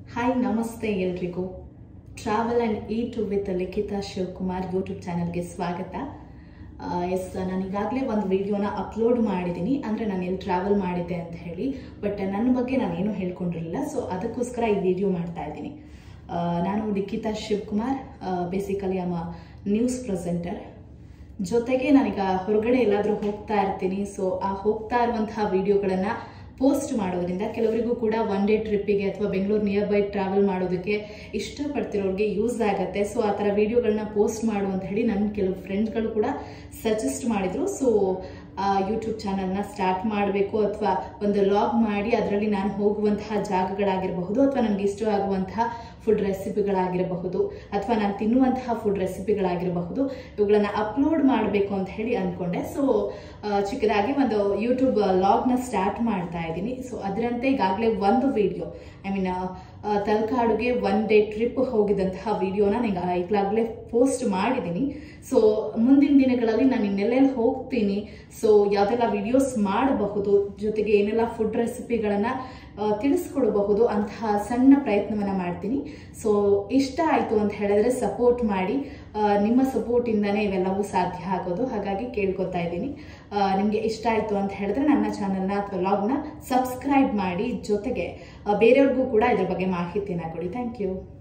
hi ನಮಸ್ತೆ ಎಲ್ರಿಗೂ travel and eat with Likhitha Shivakumar YouTube ಚಾನಲ್ಗೆ ಸ್ವಾಗತ ಎಸ್ ನಾನು ಈಗಾಗಲೇ ಒಂದು ವಿಡಿಯೋನ ಅಪ್ಲೋಡ್ ಮಾಡಿದ್ದೀನಿ ಅಂದರೆ ನಾನು ಎಲ್ಲಿ ಟ್ರಾವೆಲ್ ಮಾಡಿದ್ದೆ ಅಂತ ಹೇಳಿ ಬಟ್ ನನ್ನ ಬಗ್ಗೆ ನಾನು ಏನೂ ಹೇಳ್ಕೊಂಡಿರಲಿಲ್ಲ ಸೊ ಅದಕ್ಕೋಸ್ಕರ ಈ ವಿಡಿಯೋ ಮಾಡ್ತಾ ಇದ್ದೀನಿ ಆ, ನಾನು Likhitha Shivakumar basically am news presenter ಜೊತೆಗೆ ನಾನೀಗ ಹೊರಗಡೆ ಎಲ್ಲಾದರೂ ಹೋಗ್ತಾ ಇರ್ತೀನಿ ಸೊ ಆ ಹೋಗ್ತಾ ಇರುವಂತಹ ವಿಡಿಯೋಗಳನ್ನು ಪೋಸ್ಟ್ ಮಾಡೋದ್ರಿಂದ ಕೆಲವರಿಗೂ ಕೂಡ ಒನ್ ಡೇ ಟ್ರಿಪ್ಪಿಗೆ ಅಥವಾ ಬೆಂಗಳೂರು ನಿಯರ್ ಬೈ ಟ್ರಾವೆಲ್ ಮಾಡೋದಕ್ಕೆ ಇಷ್ಟಪಡ್ತಿರೋರಿಗೆ ಯೂಸ್ ಆಗುತ್ತೆ ಸೊ ಆ ಥರ ವಿಡಿಯೋಗಳನ್ನ ಪೋಸ್ಟ್ ಮಾಡು ಅಂತ ಹೇಳಿ ನನ್ನ ಕೆಲವು ಫ್ರೆಂಡ್ಸ್ಗಳು ಕೂಡ ಸಜೆಸ್ಟ್ ಮಾಡಿದರು ಸೊ ಯೂಟ್ಯೂಬ್ ಚಾನಲ್ನ ಸ್ಟಾರ್ಟ್ ಮಾಡಬೇಕು ಅಥವಾ ಒಂದು ಲಾಗ್ ಮಾಡಿ ಅದರಲ್ಲಿ ನಾನು ಹೋಗುವಂತಹ ಜಾಗಗಳಾಗಿರಬಹುದು ಅಥವಾ ನನಗೆ ಇಷ್ಟ ಆಗುವಂತಹ ಫುಡ್ ರೆಸಿಪಿಗಳಾಗಿರಬಹುದು ಅಥವಾ ನಾನು ತಿನ್ನುವಂತಹ ಫುಡ್ ರೆಸಿಪಿಗಳಾಗಿರಬಹುದು ಇವುಗಳನ್ನು ಅಪ್ಲೋಡ್ ಮಾಡಬೇಕು ಅಂತ ಹೇಳಿ ಅಂದ್ಕೊಂಡೆ ಸೊ ಚಿಕ್ಕದಾಗಿ ಒಂದು ಯೂಟ್ಯೂಬ್ ಲಾಗ್ನ ಸ್ಟಾರ್ಟ್ ಮಾಡ್ತಾ ಇದ್ದೀನಿ ಸೊ ಅದರಂತೆ ಈಗಾಗಲೇ ಒಂದು ವಿಡಿಯೋ ಐ ಮೀನ್ ತಲಕಾಡುಗೆ ಒನ್ ಡೇ ಟ್ರಿಪ್ ಹೋಗಿದಂತಹ ವಿಡಿಯೋನ ಈಗ ಈಗಾಗಲೇ ಪೋಸ್ಟ್ ಮಾಡಿದ್ದೀನಿ ಸೊ ಮುಂದಿನ ದಿನಗಳಲ್ಲಿ ನಾನು ಇನ್ನೆಲ್ಲೆಲ್ಲಿ ಹೋಗ್ತೀನಿ ಸೊ ಯಾವುದೆಲ್ಲ ವಿಡಿಯೋಸ್ ಮಾಡಬಹುದು ಜೊತೆಗೆ ಏನೆಲ್ಲ ಫುಡ್ ರೆಸಿಪಿಗಳನ್ನು ತಿಳಿಸ್ಕೊಡಬಹುದು ಅಂತಹ ಸಣ್ಣ ಪ್ರಯತ್ನವನ್ನು ಮಾಡ್ತೀನಿ ಸೊ ಇಷ್ಟ ಆಯಿತು ಅಂತ ಹೇಳಿದ್ರೆ ಸಪೋರ್ಟ್ ಮಾಡಿ ಆ, ನಿಮ್ಮ ಸಪೋರ್ಟಿಂದನೇ ಇವೆಲ್ಲವೂ ಸಾಧ್ಯ ಆಗೋದು ಹಾಗಾಗಿ ಕೇಳ್ಕೊತಾ ಇದ್ದೀನಿ ನಿಮಗೆ ಇಷ್ಟ ಆಯಿತು ಅಂತ ಹೇಳಿದ್ರೆ ನನ್ನ ಚಾನಲ್ನ ಅಥವಾ ಲಾಗ್ನ ಸಬ್ಸ್ಕ್ರೈಬ್ ಮಾಡಿ ಜೊತೆಗೆ ಆ, ಬೇರೆಯವ್ರಿಗೂ ಕೂಡ ಇದ್ರ ಬಗ್ಗೆ ಮಾಹಿತಿನ ಕೊಡಿ ಥ್ಯಾಂಕ್ ಯು